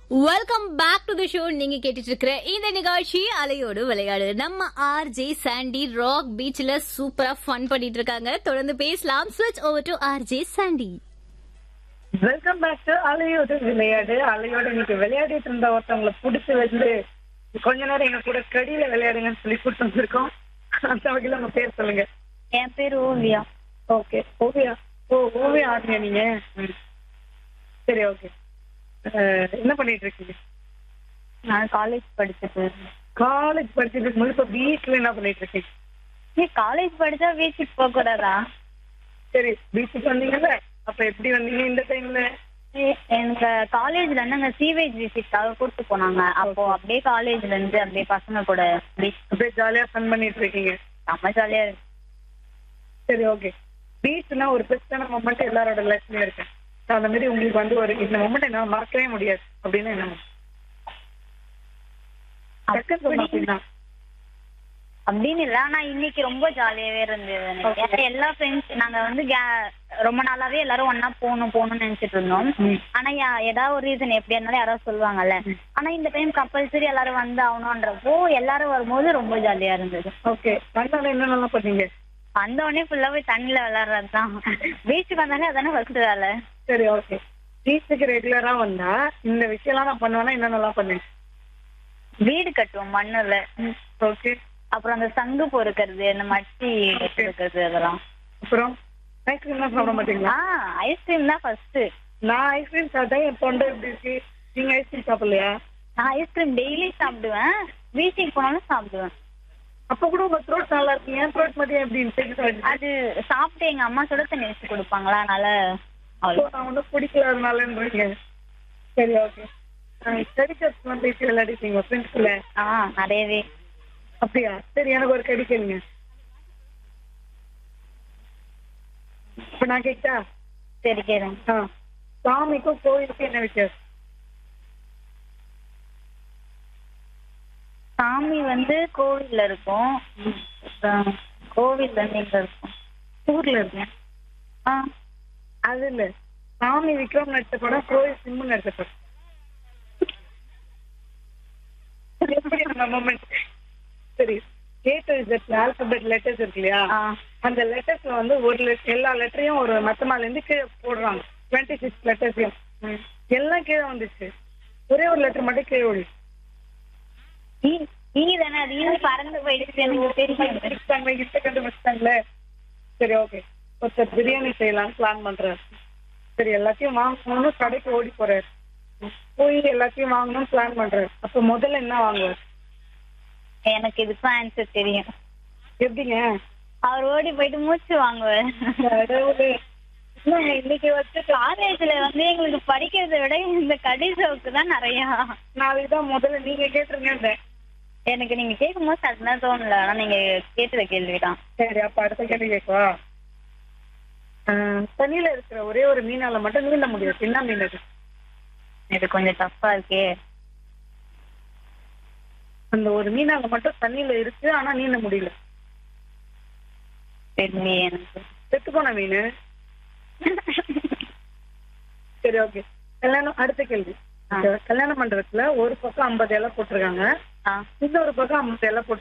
Welcome back to the show நீங்க கேட்டுட்டு இருக்கிற இந்த நிகழ்ச்சி அலையோடு விளையாடு நம்ம ஆர் ஜே சாண்டி ராக் பீச்ல சூப்பரா ஃபன் பண்ணிட்டு இருக்காங்க தொடர்ந்து பேசலாம் ஸ்விட்ச் over to R J Sandy welcome back to அலையோடு விளையாடு அலையோட இன்னைக்கு விளையாடிட்டு இருந்த ஒருத்தவங்களை பிடிச்சி வந்து கொஞ்ச நேரம் எங்க கூட கடியில விளையாடுங்கன்னு சொல்லி கூட்டு வந்திருக்கோம் அந்த வகையில உங்க பேர் சொல்லுங்க என் பேர் ஓவியா ஓகே ஓவியா ஓ ஓவியா ஆடுங்க நீங்க ம். சரி ஓகே என்ன பண்ணிட்டு இருக்கீங்க நான் காலேஜ் படிச்சுட்டு இருக்கேன். காலேஜ் படிச்சுட்டு இருக்கும்போது இப்ப பீச்ல என்ன பண்ணிட்டு இருக்கீங்க நீ காலேஜ் படிச்சா பீச்சுக்கு போக கூடாதா சரி பீச்சுக்கு வந்தீங்கல்ல அப்ப எப்படி வந்தீங்க இந்த டைம்ல எனக்கு காலேஜ்ல இருந்து அங்க சீவேஜ் விசிட்காக கூட்டு போனாங்க அப்போ அப்படியே காலேஜ்ல இருந்து அப்படியே பசங்க கூட பீச் அப்படியே ஜாலியா ஃபன் பண்ணிட்டு இருக்கீங்க செம்ம ஜாலியா இருக்கு சரி ஓகே பீச்னா ஒரு பெஸ்டான மொமெண்ட் எல்லாரோட லைஃப்லயும் இருக்கு So, அந்த மாதிரி உங்களுக்கு வந்து ஒரு இந்த மொமெண்ட் என்னால மறக்கவே முடியாது அப்படின்னு என்ன டக்குன்னு சொன்னா அப்படின்னா அப்படின்னு இல்ல ஆனா இன்னைக்கு ரொம்ப ஜாலியாவே இருந்தது எனக்கு. Okay. ஏன்னா எல்லா ஃப்ரெண்ட்ஸ் நாங்க வந்து ga- ரொம்ப நாளாவே எல்லாரும் ஒண்ணா போகணும் போகணும்னு நினைச்சிட்டு இருந்தோம் ம். ஆனா யா- ஏதாவது ஒரு ரீசன் எப்படி இருந்தாலும் யாராவது சொல்லுவாங்கல்ல ஆனா இந்த டைம் கம்பல்சரி எல்லாரும் வந்து ஆகணும்ன்றப்போ எல்லாரும் வரும்போது ரொம்ப ஜாலியா இருந்தது ஓகே வந்தாலும் என்னென்னலாம் பண்ணீங்க வந்த உடனே ஃபுல்லா போய் தண்ணில விளையாடுறது தான் பீச்சுக்கு வந்தாலே அதானே ஃபர்ஸ்ட் வேலை சரி ஓகே பீச்சுக்கு ரெகுலரா வந்தா இந்த விஷயம்லாம் நான் பண்ணுவேன்னா என்னென்னலாம் பண்ணேன் வீடு கட்டுவோம் மண்ணுல ஓகே அப்புறம் அந்த சங்கு பொறுக்கிறது இந்த மட்டி எடுக்கிறது அதெல்லாம் அப்புறம் ஐஸ்கிரீம்லாம் சாப்பிட மாட்டீங்களா ஆ ஐஸ்கிரீம் தான் ஃபர்ஸ்ட் நான் ஐஸ்கிரீம் சாப்பிட்டேன் என் தொண்டை எப்படி இருக்கு நீங்க ஐஸ்கிரீம் சாப்பிடலையா நான் ஐஸ்கிரீம் டெய்லி சாப்பிடுவேன் பீச்சுக்கு போனாலும் சாப்பிடுவேன் அப்ப கூட உங்க த்ரோட் நல்லா இருக்கு என் த்ரோட் மட்டும் எப்படி இருக்கு அது சாப்பிட்டு எங்க அம்மா சுட தண்ணி வச்சு கொடுப்பாங்களா அதனால அவ்வளோ நான் ஒன்றும் பிடிக்கலாதனாலன்றீங்க சரி ஓகே ஸ்டடிக்கர்ஸ்லாம் பேசி விளையாடிட்டீங்க ஃப்ரெண்ட்ஸ்ல ஆ நிறையவே அப்படியா சரி எனக்கு ஒரு கடி கேளுங்க இப்ப நான் கேட்டா சரி கேளுங்க ஆ சாமிக்கும் கோயிலுக்கும் என்ன வித்தியாசம் சாமி வந்து கோவில்ல இருக்கும் அப்புறம் கோவில் வந்து எங்க இருக்கும் ஊர்ல இருக்கேன் ஆ அது இல்ல சாமி விக்ரம் நடிச்ச படம் கோயில் சிம்மு நடிச்ச படம் எப்படி அந்த moment? சரி A to Z alphabet letters இருக்கு இல்லையா ஆ அந்த லெட்டர்ஸ்ல வந்து ஒரு let- எல்லா லெட்டரையும் ஒரு மத்தமால இருந்து கீழே போடுறாங்க டுவெண்ட்டி சிக்ஸ் லெட்டர்ஸையும் எல்லாம் கீழே வந்துச்சு ஒரே ஒரு லெட்டர் மட்டும் கீழே ஓடி ஈ ஈ தானே அது ஈ பறந்து போயிடுச்சு எனக்கு தெரியும் கண்டுபிடிச்சிட்டாங்களே கிட்ட கண்டுபிடிச்சிட்டாங்களே சரி ஓகே ஒருத்தர் பிரியாணி செய்யலாம் பிளான் பண்றாரு சரி எல்லாத்தையும் வாங்கணும்னு கடைக்கு ஓடி போறாரு போய் எல்லாத்தையும் வாங்கணும்னு பிளான் பண்றாரு அப்ப முதல்ல என்ன வாங்குவார் எனக்கு இதுக்கும் ஆன்சர் தெரியும் எப்படிங்க அவர் ஓடி போயிட்டு மூச்சு வாங்குவார் கடவுளே. என்னங்க இன்னைக்கு வச்சு காலேஜ்ல வந்து எங்களுக்கு படிக்கிறதை விட இந்த கடி சவுக்கு தான் நிறையா நாளைக்கு தான் முதல்ல நீங்க கேட்டுருங்க எனக்கு நீங்க கேட்கும் போது அதுதான் தோணல ஆனா நீங்க கேட்டுற கேள்விதான் சரி அப்ப அடுத்த கேள்வி கேட்கவா ஆஹ், தண்ணியில இருக்கிற ஒரே ஒரு மீனால மட்டும் நீந்த முடியும் என்ன மீன் அது இது கொஞ்சம் டஃப்பா இருக்கே அந்த ஒரு மீனால மட்டும் தண்ணியில இருக்கு ஆனா நீந்த முடியல தெரியலையே எனக்கு செத்து போன மீன் சரி ஓகே கல்யாணம் அடுத்த கேள்வி ஆ. கல்யாண மண்டபத்துல ஒரு பக்கம் ஐம்பது இலை போட்டிருக்காங்க ஆ இன்னொரு பக்கம் ஐம்பது இலை போட்டு